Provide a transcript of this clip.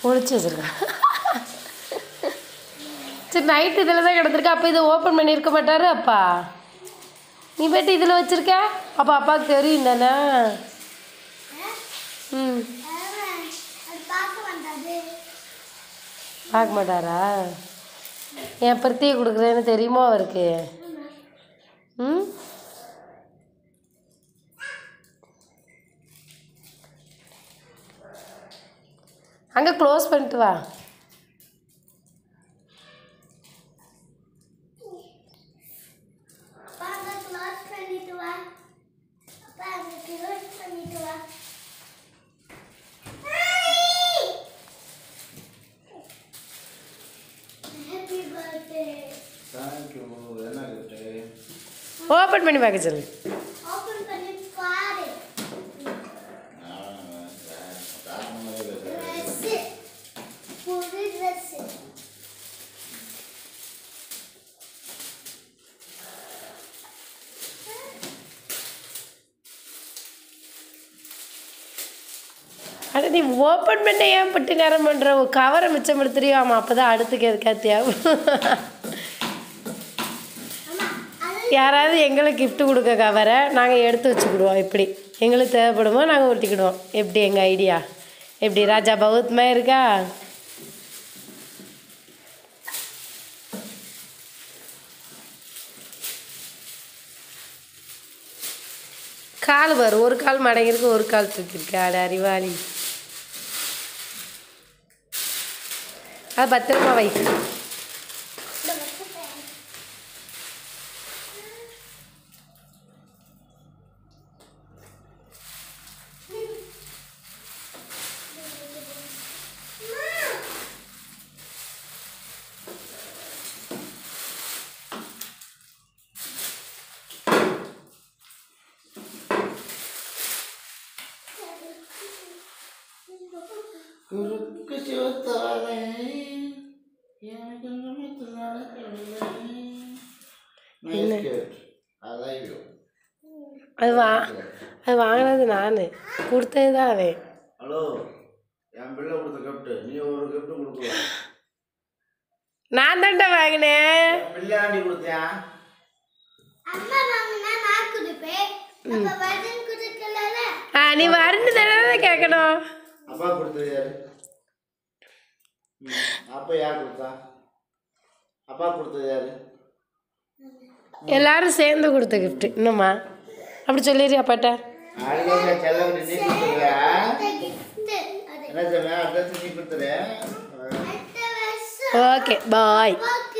ஒழிச்சு வச்சிருக்கேன் சரி நைட்டு இதில் தான் கிடந்திருக்கு அப்போ இதை ஓப்பன் பண்ணியிருக்க மாட்டாரு அப்பா நீ போய்ட்டு இதில் வச்சிருக்க அப்போ அப்பாவுக்கு தெரியும் தானே ம் அது பார்க்க வந்தது பார்க்க மாட்டாரா என் பிரத்தியை கொடுக்குறேன்னு தெரியுமா அவருக்கு ம் அங்கே க்ளோஸ் பண்ணிட்டு வா அப்பா அங்க க்ளோஸ் பண்ணிட்டு வா அப்பா அங்க க்ளோஸ் பண்ணிட்டு வா ஹாப்பி பர்த்டே தேங்க்யூ என்ன கிஃப்ட்டு ஓப்பன் பண்ணி பார்க்க சொல்லு ஓபன் பண்ணி பாரு Dress. புது Dress. அட நீ ஓப்பன் பண்ண ஏன் பட்டு நேரம் பண்ணுற கவரை மிச்சம் எடுத்துறியோ ஆமாம் அப்போ தான் அடுத்துக்கு எதுக்கா தேவை அம்மா அது யாராவது எங்களுக்கு gift கொடுக்க கவரை நாங்கள் எடுத்து வச்சுக்கிடுவோம் இப்படி எங்களுக்கு தேவைப்படுமோ நாங்கள் ஒட்டிக்கிடுவோம் எப்படி எங்கள் ஐடியா எப்படி ராஜா பௌத்மா இருக்கா கால் பாரு ஒரு கால் மடங்கிருக்கு ஒரு கால் தூக்கியிருக்கு அட அறிவாளி அது பத்திரமா வை இந்த வச்சுட்டேன். குறுக்கு சிவத்தாலே எனக்கு நிமித்தலான nice gift I like you அது வா அது வாங்கினது நான் கொடுத்தது தான் அவன் ஹலோ என் பிள்ளை கொடுத்த கிஃப்ட் நீ ஒரு கிஃப்ட் கொடுக்கல நான் தான்டா வாங்கினேன் என் பிள்ளையாண்டி கொடுத்தியா அம்மா வாங்கினா நான் கொடுப்பேன் அப்ப வர்தன் கொடுக்கலல ஆ நீ வரண்டு தானே கேட்கணும் அப்பா கொடுத்தது யாரு ம், அப்பா யார் கொடுத்தா அப்பா கொடுத்தது யாரு எல்லாரும் சேர்ந்து கொடுத்த gift இன்னும்மா அப்படி சொல்லிடுறியா அப்பாட்ட அழுகாத செல்லம் நீ கொடுத்துருவியா gift அது என்ன சொல்லுவேன் அடுத்த நீ கொடுத்துரு அடுத்த வருஷம் ஓகே பாய் birthday